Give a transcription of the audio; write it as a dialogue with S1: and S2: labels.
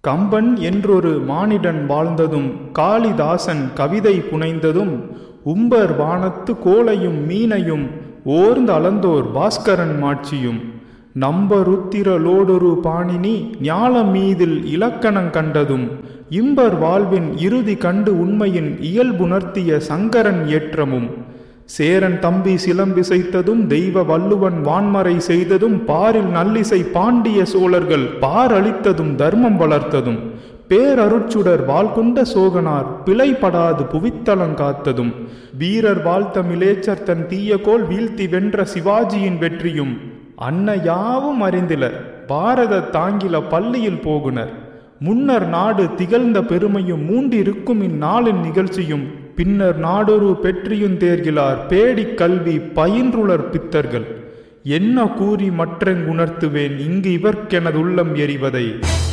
S1: கம்பன் என்றொரு மானிடன் வாழ்ந்ததும் காளிதாசன் கவிதை புனைந்ததும் உம்பர் வானத்து கோளையும் மீனையும் ஓர்ந்து அளந்தோர் பாஸ்கரன் மாட்சியும் நம்பருத்திரலோடொரு பாணினி ஞாலம் மீதில் இலக்கணங் கண்டதும் இம்பர் வாழ்வின் இறுதி கண்டு உண்மையின் இயல்புணர்த்திய சங்கரன் ஏற்றமும் சேரன் தம்பி சிலம்பிசைத்ததும் தெய்வ வள்ளுவன் வான்மறை செய்ததும் பாரில் நல்லிசை பாண்டிய சோழர்கள் பாரளித்ததும் தர்மம் வளர்த்ததும் பேரருட்சுடர் வாழ்கொண்ட சோகனார் பிழைப்படாது புவித்தலங்காத்ததும் வீரர் வாழ்த்தமிழேச்சர் தன் தீயகோல் வீழ்த்தி வென்ற சிவாஜியின் வெற்றியும் அன்ன யாவும் அறிந்திலர் பாரத தாங்கில பள்ளியில் போகுனர் முன்னர் நாடு திகழ்ந்த பெருமையும் மூண்டிருக்கும் இந்நாளின் நிகழ்ச்சியும் பின்னர் நாடொரு பெற்றியும் தேர்கிலார் பேடிக் கல்வி பயின்றுளர் பித்தர்கள் என்ன கூறி மற்றெங்குணர்த்துவேன் இங்கு இவர்க்கெனதுள்ளம் எறிவதை